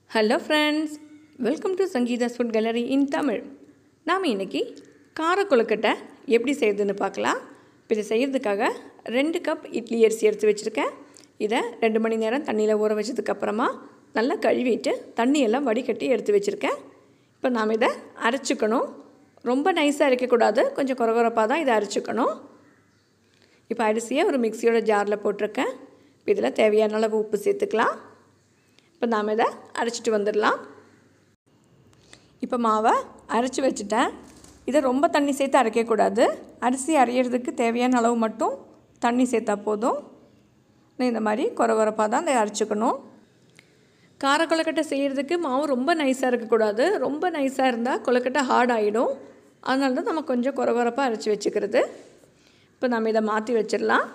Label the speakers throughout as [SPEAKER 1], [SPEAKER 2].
[SPEAKER 1] hello friends welcome to Sangeetha's food gallery in Tamil நாம் இன்றைக்கி கார கொழுக்கட்டை எப்படி செய்யுதுன்னு பார்க்கலாம் இப்போ இதை செய்கிறதுக்காக ரெண்டு கப் இட்லி அரிசி எடுத்து வச்சுருக்கேன் இதை ரெண்டு மணி நேரம் தண்ணியில் ஊற வச்சதுக்கப்புறமா நல்லா கழுவிட்டு தண்ணியெல்லாம் வடிகட்டி எடுத்து வச்சுருக்கேன் இப்போ நாம் இதை அரைச்சிக்கணும் ரொம்ப நைஸாக அரைக்கக்கூடாது கொஞ்சம் குறகுறப்பாக தான் இதை அரைச்சிக்கணும் இப்போ அரிசியை ஒரு மிக்சியோட ஜாரில் போட்டிருக்கேன் இப்போ இதில் தேவையான அளவு உப்பு சேர்த்துக்கலாம் இப்போ நாம் இதை அரைச்சிட்டு வந்துடலாம் இப்போ மாவை அரைச்சி வச்சுட்டேன் இதை ரொம்ப தண்ணி சேர்த்து அரைக்கக்கூடாது அரிசி அரையிறதுக்கு தேவையான அளவு மட்டும் தண்ணி சேர்த்தா போதும் இந்த மாதிரி குறை குறைப்பாக தான் இதை அரைச்சிக்கணும் கார கொழுக்கட்டை செய்கிறதுக்கு மாவு ரொம்ப நைஸாக இருக்கக்கூடாது ரொம்ப நைஸாக இருந்தால் கொழுக்கட்டை ஹார்ட் ஆகிடும் அதனால தான் நம்ம கொஞ்சம் குறை குறைப்பாக அரைச்சி வச்சுக்கிறது இப்போ நம்ம இதை மாற்றி வச்சிடலாம்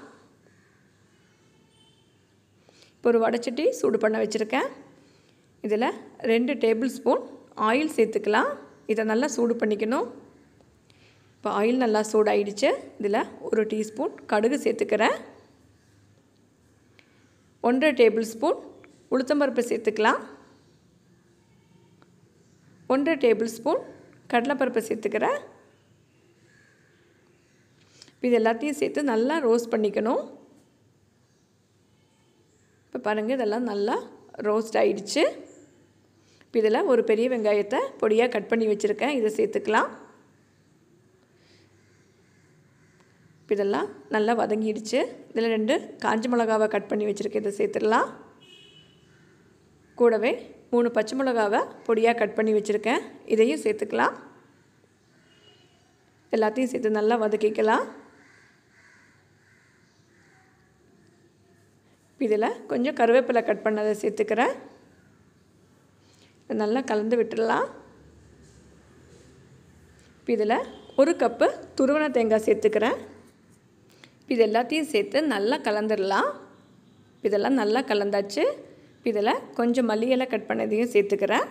[SPEAKER 1] இப்போ ஒரு வடைச்சட்டி சூடு பண்ண வச்சுருக்கேன் இதில் ரெண்டு டேபிள் ஸ்பூன் ஆயில் சேர்த்துக்கலாம் இதை நல்லா சூடு பண்ணிக்கணும் இப்போ ஆயில் நல்லா சூடாயிடுச்சு இதில் ஒரு டீஸ்பூன் கடுகு சேர்த்துக்கிறேன் ஒன்றரை டேபிள் ஸ்பூன் உளுத்தம்பருப்பு சேர்த்துக்கலாம் ஒன்றரை டேபிள் ஸ்பூன் கடலைப்பருப்பு சேர்த்துக்கிறேன் இது எல்லாத்தையும் சேர்த்து நல்லா ரோஸ்ட் பண்ணிக்கணும் இப்போ பாருங்கள் இதெல்லாம் நல்லா ரோஸ்ட் ஆகிடுச்சு இப்போ இதில் ஒரு பெரிய வெங்காயத்தை பொடியாக கட் பண்ணி வச்சுருக்கேன் இதை சேர்த்துக்கலாம் இப்போ இதெல்லாம் நல்லா வதங்கிடுச்சு இதில் ரெண்டு காஞ்ச மிளகாவை கட் பண்ணி வச்சுருக்கேன் இதை சேர்த்துடலாம் கூடவே மூணு பச்சை மிளகாவை பொடியாக கட் பண்ணி வச்சுருக்கேன் இதையும் சேர்த்துக்கலாம் எல்லாத்தையும் சேர்த்து நல்லா வதக்கிக்கலாம் இதில் கொஞ்சம் கருவேப்பிலை கட் பண்ணதை சேர்த்துக்கிறேன் நல்லா கலந்து விட்டுடலாம் இப்போ இதில் ஒரு கப்பு துருவன தேங்காய் சேர்த்துக்கிறேன் இது எல்லாத்தையும் சேர்த்து நல்லா கலந்துடலாம் இதெல்லாம் நல்லா கலந்தாச்சு இதில் கொஞ்சம் மல்லியலை கட் பண்ணதையும் சேர்த்துக்கிறேன்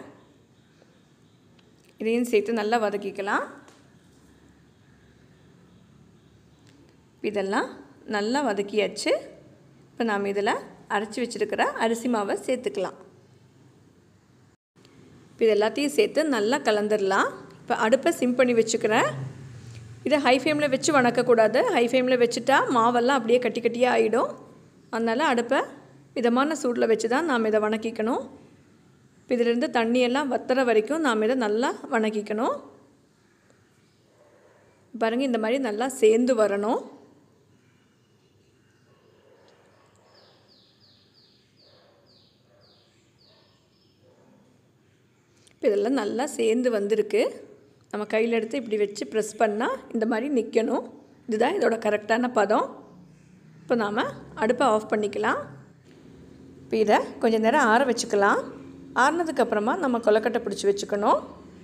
[SPEAKER 1] இதையும் சேர்த்து நல்லா வதக்கிக்கலாம் இதெல்லாம் நல்லா வதக்கியாச்சு இப்போ நாம் இதில் அரைச்சி வச்சுருக்கிற அரிசி மாவை சேர்த்துக்கலாம் இப்போ இது எல்லாத்தையும் சேர்த்து நல்லா கலந்துடலாம் இப்போ அடுப்பை சிம் பண்ணி வச்சுக்கிறேன் இதை ஹை ஃப்ளேமில் வச்சு வணக்கக்கூடாது ஹை ஃப்ளேமில் வச்சுட்டா மாவெல்லாம் அப்படியே கட்டி கட்டியாக ஆகிடும் அதனால் அடுப்பை மிதமான சூடில் வச்சு தான் நாம் இதை வணக்கிக்கணும் இப்போ இதிலேருந்து தண்ணியெல்லாம் வத்துற வரைக்கும் நாம் இதை நல்லா வணக்கிக்கணும் பாருங்கள் இந்த மாதிரி நல்லா சேர்ந்து வரணும் இப்போ இதெல்லாம் நல்லா சேர்ந்து வந்திருக்கு நம்ம கையில் எடுத்து இப்படி வச்சு ப்ரெஸ் பண்ணால் இந்த மாதிரி நிற்கணும் இதுதான் இதோட கரெக்டான பதம் இப்போ நாம் அடுப்பை ஆஃப் பண்ணிக்கலாம் இப்போ இதை கொஞ்சம் நேரம் ஆற வச்சுக்கலாம் ஆறினதுக்கப்புறமா நம்ம கொலக்கட்டை பிடிச்சி வச்சுக்கணும்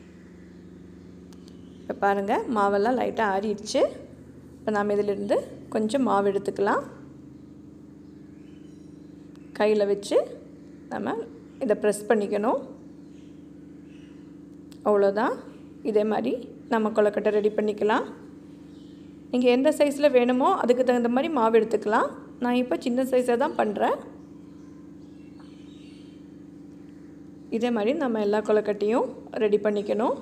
[SPEAKER 1] இப்போ பாருங்கள் மாவெல்லாம் லைட்டாக ஆறிடுச்சு இப்போ நாம் இதிலிருந்து கொஞ்சம் மாவு எடுத்துக்கலாம் கையில் வச்சு நம்ம இதை ப்ரெஸ் பண்ணிக்கணும் அவ்வளோதான் இதே மாதிரி நம்ம கொலக்கட்டை ரெடி பண்ணிக்கலாம் நீங்கள் எந்த சைஸில் வேணுமோ அதுக்கு தகுந்த மாதிரி மாவு எடுத்துக்கலாம் நான் இப்போ சின்ன சைஸாக தான் பண்ணுறேன் இதே மாதிரி நம்ம எல்லா கொலக்கட்டையும் ரெடி பண்ணிக்கணும்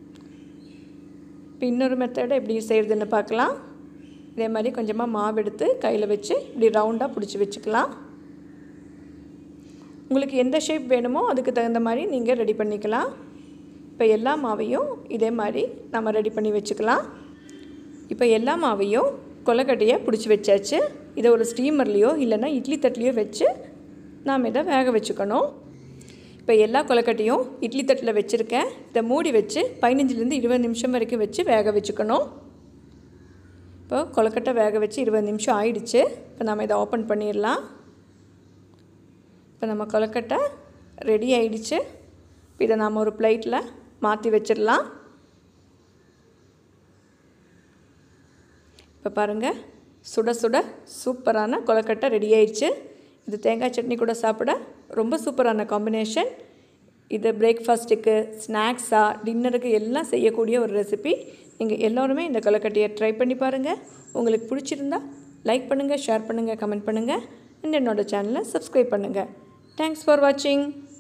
[SPEAKER 1] இப்போ இன்னொரு மெத்தடை எப்படி செய்கிறதுன்னு பார்க்கலாம் இதே மாதிரி கொஞ்சமாக மாவு எடுத்து கையில் வச்சு இப்படி ரவுண்டாக பிடிச்சி வச்சுக்கலாம் உங்களுக்கு எந்த ஷேப் வேணுமோ அதுக்கு தகுந்த மாதிரி நீங்கள் ரெடி பண்ணிக்கலாம் இப்போ எல்லா மாவையும் இதே மாதிரி நம்ம ரெடி பண்ணி வச்சுக்கலாம் இப்போ எல்லா மாவையும் கொலக்கட்டையை பிடிச்சி வச்சாச்சு இதை ஒரு ஸ்டீமர்லேயோ இல்லைன்னா இட்லி தட்டிலையோ வச்சு நாம் இதை வேக வச்சுக்கணும் இப்போ எல்லா கொலக்கட்டையும் இட்லி தட்டில் வச்சுருக்கேன் இதை மூடி வச்சு பதினஞ்சுலேருந்து இருபது நிமிஷம் வரைக்கும் வச்சு வேக வச்சுக்கணும் இப்போ கொலக்கட்டை வேக வச்சு இருபது நிமிஷம் ஆயிடுச்சு இப்போ நம்ம இதை ஓப்பன் பண்ணிடலாம் இப்போ நம்ம கொலக்கட்டை ரெடி ஆயிடுச்சு இப்போ இதை நாம் ஒரு பிளேட்டில் மாற்றி வச்சிடலாம் இப்போ பாருங்கள் சுட சுட சூப்பரான கொலக்கட்டை ரெடி ஆயிடுச்சு இது தேங்காய் சட்னி கூட சாப்பிட ரொம்ப சூப்பரான காம்பினேஷன் இது பிரேக்ஃபாஸ்ட்டுக்கு ஸ்நாக்ஸாக டின்னருக்கு எல்லாம் செய்யக்கூடிய ஒரு ரெசிபி நீங்கள் எல்லோருமே இந்த கொலக்கட்டையை ட்ரை பண்ணி பாருங்கள் உங்களுக்கு பிடிச்சிருந்தா லைக் பண்ணுங்கள் ஷேர் பண்ணுங்கள் கமெண்ட் பண்ணுங்கள் அண்ட் என்னோடய சேனலை சப்ஸ்கிரைப் பண்ணுங்கள் தேங்க்ஸ் ஃபார் வாட்சிங்